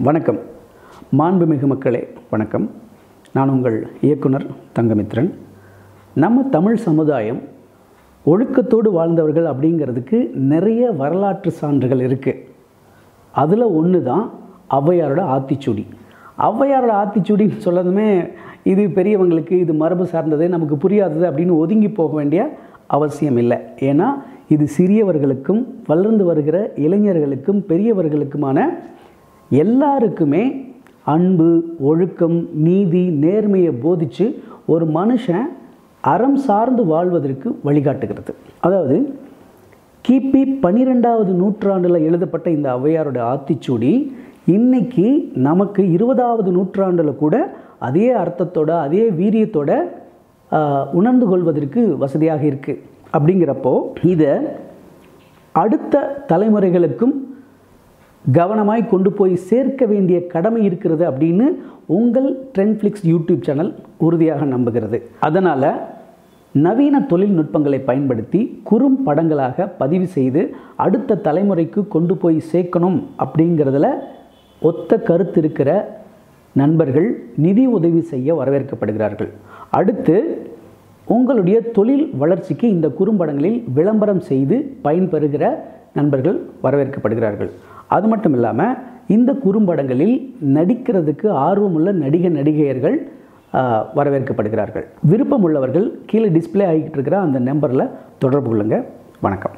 வணக்கம் மாண்புமிகு மக்களே வணக்கம் நான் உங்கள் இயக்குனர் தங்கமித்ரன் நம்ம தமிழ் சமுதாயம் ஒழுக்கத்தோடு வாழ்ந்தவர்கள் அப்படிங்கிறதுக்கு நிறைய வரலாற்று சான்றுகள் இருக்குது அதில் ஒன்று தான் ஔவையாரோட ஆத்திச்சூடி ஔவையாரோட ஆத்திச்சூடின்னு சொல்லதுமே இது பெரியவங்களுக்கு இது மரபு சார்ந்தது நமக்கு புரியாதது அப்படின்னு ஒதுங்கி போக வேண்டிய அவசியம் இல்லை ஏன்னா இது சிறியவர்களுக்கும் வளர்ந்து வருகிற இளைஞர்களுக்கும் பெரியவர்களுக்குமான எல்லாருக்குமே அன்பு ஒழுக்கம் நீதி நேர்மையை போதித்து ஒரு மனுஷன் அறம் சார்ந்து வாழ்வதற்கு வழிகாட்டுகிறது அதாவது கிபி பன்னிரெண்டாவது நூற்றாண்டில் எழுதப்பட்ட இந்த ஔவையாரோட ஆத்திச்சூடி இன்னைக்கு நமக்கு இருபதாவது நூற்றாண்டில் கூட அதே அர்த்தத்தோட அதே வீரியத்தோட ஆஹ், உணர்ந்து கொள்வதற்கு வசதியாக இருக்குது அப்படிங்கிறப்போ இதை அடுத்த தலைமுறைகளுக்கும் கவனமாய் கொண்டு போய் சேர்க்க வேண்டிய கடமை இருக்கிறது அப்படின்னு உங்கள் ட்ரெண்ட்ஃப்ளிக்ஸ் யூடியூப் சேனல் உறுதியாக நம்புகிறது அதனால் நவீன தொழில்நுட்பங்களை பயன்படுத்தி குறும் படங்களாக பதிவு செய்து அடுத்த தலைமுறைக்கு கொண்டு போய் சேர்க்கணும் அப்படிங்கிறதுல ஒத்த கருத்து இருக்கிற நண்பர்கள் நிதி உதவி செய்ய வரவேற்கப்படுகிறார்கள் அடுத்து உங்களுடைய தொழில் வளர்ச்சிக்கு இந்த குறும்படங்களில் விளம்பரம் செய்து பயன்பெறுகிற நண்பர்கள் வரவேற்கப்படுகிறார்கள் அது மட்டும் இல்லாமல் இந்த குறும்படங்களில் நடிக்கிறதுக்கு ஆர்வமுள்ள நடிக நடிகையர்கள் ஆ, வரவேற்கப்படுகிறார்கள் விருப்பம் உள்ளவர்கள் கீழே டிஸ்ப்ளே ஆகிட்டு இருக்கிற அந்த நம்பரில் தொடர்பு கொள்ளுங்கள் வணக்கம்